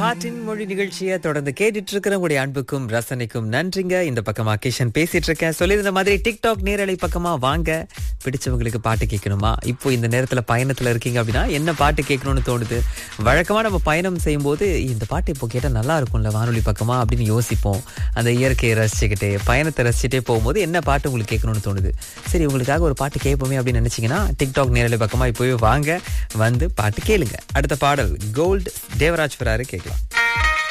காற்றின் மொழி நிகழ்ச்சியை தொடர்ந்து கேட்டுட்டு இருக்கிற உங்களுடைய அன்புக்கும் ரசனைக்கும் நன்றிங்க இந்த பக்கமா கிஷன் பேசிட்டு இருக்கேன் சொல்லியிருந்த மாதிரி டிக்டாக் நேரலை பக்கமா வாங்க பிடிச்சவங்களுக்கு பாட்டு கேட்கணுமா இப்போ இந்த நேரத்துல பயணத்துல இருக்கீங்க அப்படின்னா என்ன பாட்டு கேட்கணும்னு தோணுது வழக்கமா நம்ம பயணம் செய்யும்போது இந்த பாட்டு இப்போ கேட்டா நல்லா இருக்கும்ல வானொலி பக்கமா அப்படின்னு யோசிப்போம் அந்த இயற்கையை ரசிச்சுக்கிட்டே பயணத்தை ரசிச்சுட்டே போகும்போது என்ன பாட்டு உங்களுக்கு கேட்கணும்னு தோணுது சரி உங்களுக்காக ஒரு பாட்டு கேட்போமே அப்படின்னு நினைச்சீங்கன்னா டிக்டாக் நேரலை பக்கமா இப்போவே வாங்க வந்து பாட்டு கேளுங்க அடுத்த பாடல் கோல்டு தேவராஜ் பிராரு கேட்கலாம்